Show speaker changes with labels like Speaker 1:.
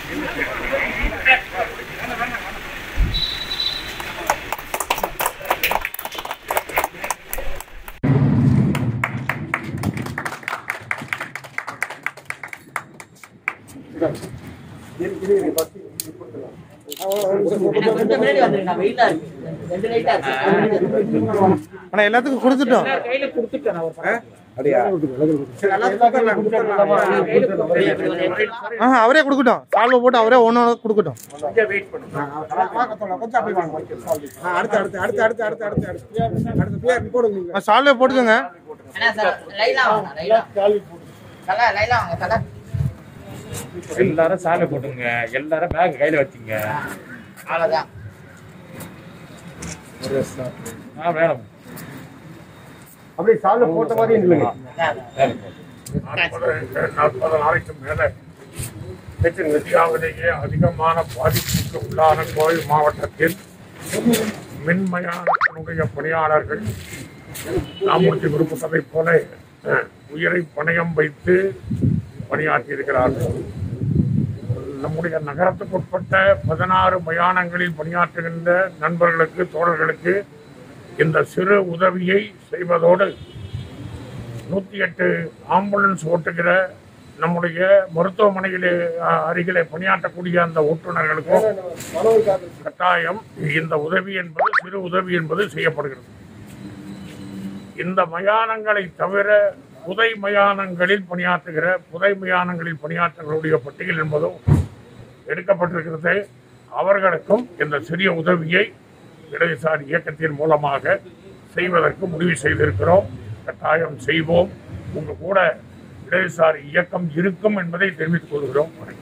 Speaker 1: கொஞ்சம் முன்னாடி வந்துருங்க வெயிலா இருக்கு ரெண்டு லைட்டா இருக்கு
Speaker 2: ஆனா எல்லாத்துக்கும் கொடுத்துட்டோம்
Speaker 1: கையில கொடுத்துட்டேன் நான் ஒரு
Speaker 2: ஆஹா அவரே கொடுக்கட்டும் சால்வை போட்டு அவரே ஒன்று கொடுக்கட்டும்
Speaker 3: அடுத்து அடுத்து அடுத்து அடுத்து அடுத்து அடுத்து அடுத்து அடுத்த பேர் போடுங்க நீங்க
Speaker 2: ஆ, சால்வை போட்டுக்கோங்க
Speaker 1: அண்ணா சார் லைலா வாங்க லைலா தலை லைலா வாங்க தலை
Speaker 4: எல்லாரும் சாலை போட்டுங்க எல்லாரும் பேக் கையில வச்சுங்க
Speaker 1: அவ்வளவுதான்
Speaker 4: ஆ வேணும்
Speaker 3: அப்படியே சால்வ போட்ட மாதிரி இல்லைங்க
Speaker 5: நாற்பது நாளைக்கு மேல நேற்று இந்தியாவிலேயே அதிகமான பாதிப்புக்கு உள்ளான கோவை மாவட்டத்தில் மின்மயானத்தினுடைய பணியாளர்கள் ராமூர்த்தி குறிப்பிட்டதைப் போல அஹ், உயிரை பணயம் வைத்து பணியாற்றியிருக்கிறார்கள் நம்முடைய நகரத்துக்குட்பட்ட பதினாறு மயானங்களில் பணியாற்றுகின்ற நண்பர்களுக்கு தோழர்களுக்கு இந்த சிறு உதவியை செய்வதோடு நூற்றி எட்டு ஆம்புலன்ஸ் ஓட்டுகிற நம்முடைய மருத்துவமனையிலே அஹ், அருகிலே பணியாற்றக்கூடிய அந்த ஓட்டுநர்களுக்கும் கட்டாயம் இந்த உதவி என்பது சிறு உதவி என்பது செய்யப்படுகிறது இந்த மயானங்களை தவிர புதை மயானங்களில் பணியாற்றுகிற புதை மயானங்களில் பணியாற்றுகிறவருடைய பட்டியல் என்பதும் எடுக்கப்பட்டிருக்கிறது அவர்களுக்கும் இந்த சிறிய உதவியை இடதுசாரி இயக்கத்தின் மூலமாக செய்வதற்கு முடிவு செய்திருக்கிறோம் கட்டாயம் செய்வோம் உங்க கூட இடதுசாரி இயக்கம் இருக்கும் என்பதை தெரிவித்துக் கொள்கிறோம்